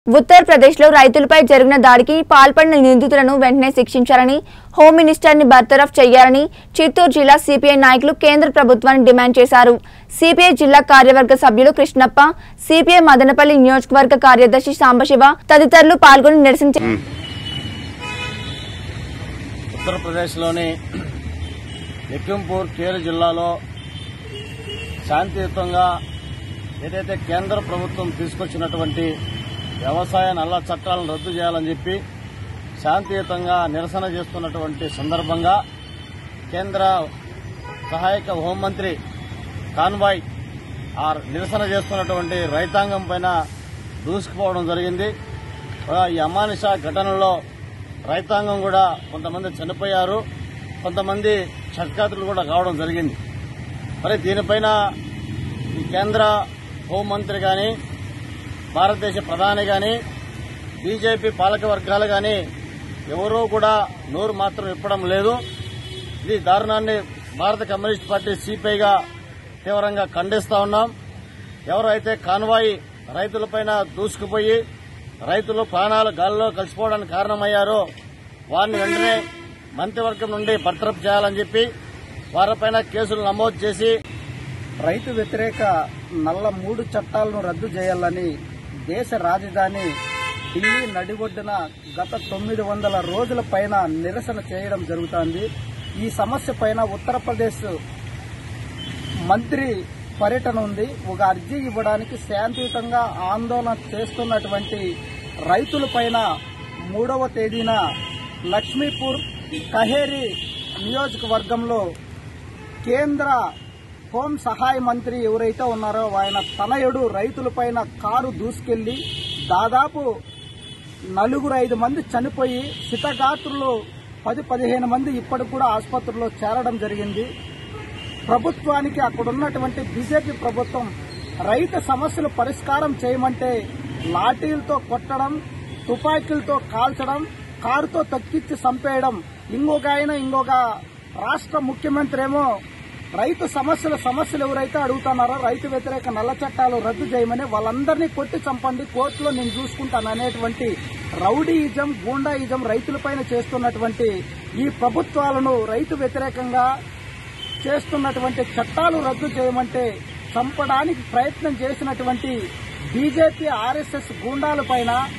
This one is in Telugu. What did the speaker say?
ఉత్తరప్రదేశ్ లో రైతులపై జరిగిన దాడికి పాల్పడిన నిందితులను వెంటనే శిక్షించాలని హోమ్ మినిస్టర్ ని బర్తరఫ్ చేయాలని చిత్తూరు జిల్లా సిపిఐ నాయకులు కేంద్ర ప్రభుత్వాన్ని డిమాండ్ చేశారు సిపిఐ జిల్లా కార్యవర్గ సభ్యులు కృష్ణప్ప సిపిఐ మదనపల్లి నియోజకవర్గ కార్యదర్శి సాంబశివ తదితరులు పాల్గొని నిరసన చే- ఉత్తరప్రదేశ్లోని లఖింపూర్ కేరు జిల్లాలో శాంతియుతంగా ఏదైతే కేంద్ర ప్రభుత్వం తీసుకొచ్చినటువంటి వ్యవసాయ నల్ల చట్టాలను రద్దు చేయాలని చెప్పి శాంతియుతంగా నిరసన చేస్తున్నటువంటి సందర్భంగా కేంద్ర సహాయక హోంమంత్రి కాన్వాయ్ ఆ నిరసన చేస్తున్నటువంటి రైతాంగం పైన దూసుకుపోవడం జరిగింది ఆ, ఈ అమానుష ఘటనలో రైతాంగం కూడా కొంతమంది చనిపోయారు కొంతమంది క్షతగాత్రులు కూడా కావడం జరిగింది మరి దీనిపైన ఈ కేంద్ర హోంమంత్రి కానీ భారతదేశ ప్రధాని కానీ బీజేపీ పాలక వర్గాలు కానీ ఎవరూ కూడా నోరు మాత్రం ఇప్పడం లేదు ఇది దారుణాన్ని భారత కమ్యూనిస్ట్ పార్టీ సిపిఐగా తీవ్రంగా ఖండిస్తా ఉన్నాం ఎవరైతే కాన్వాయి రైతులపైన దూసుకుపోయి రైతులు ప్రాణాలు గాల్లో కలిసిపోవడానికి కారణమయ్యారో వారిని వెంటనే మంత్రివర్గం నుండి బర్తరఫ్ చేయాలని చెప్పి వారిపైన కేసులు నమోదు చేసి రైతు వ్యతిరేక నల్ల మూడు చట్టాలను రద్దు చేయాలని దేశ రాజధాని ఢిల్లీ నడిబొడ్డున గత తొమ్మిది వందల రోజుల పైన నిరసన చేయడం జరుగుతోంది ఈ సమస్య పైన ఉత్తరప్రదేశ్ మంత్రి పర్యటన ఉంది ఒక అర్జీ ఇవ్వడానికి శాంతియుతంగా ఆందోళన చేస్తున్నటువంటి రైతుల పైన మూడవ తేదీన లక్ష్మీపూర్ కహేరి నియోజకవర్గంలో కేంద్ర హోం సహాయ మంత్రి ఎవరైతే ఉన్నారో ఆయన తనయుడు రైతులపైన కారు దూసుకెళ్లి దాదాపు నలుగురు ఐదు మంది చనిపోయి శితగాత్రులు పది పదిహేను మంది ఇప్పటికి కూడా ఆసుపత్రిలో చేరడం జరిగింది ప్రభుత్వానికి అక్కడ ఉన్నటువంటి బీజేపీ ప్రభుత్వం రైతు సమస్యలు పరిష్కారం చేయమంటే లాఠీలతో కొట్టడం తుపాకీలతో కాల్చడం కారుతో తక్కిచ్చి చంపేయడం ఇంకొక ఆయన ఇంకొక రాష్ట్ర ముఖ్యమంత్రి ఏమో రైతు సమస్యల సమస్యలు ఎవరైతే అడుగుతున్నారో రైతు వ్యతిరేక నల్ల చట్టాలు రద్దు చేయమని వాళ్ళందరినీ కొట్టి చంపండి కోర్టులో నేను చూసుకుంటాను అనేటువంటి రౌడీయిజం గూండాయిజం రైతులపైన చేస్తున్నటువంటి ఈ ప్రభుత్వాలను రైతు వ్యతిరేకంగా చేస్తున్నటువంటి చట్టాలు రద్దు చేయమంటే చంపడానికి ప్రయత్నం చేసినటువంటి బీజేపీ ఆర్ఎస్ఎస్ గూండాలపైన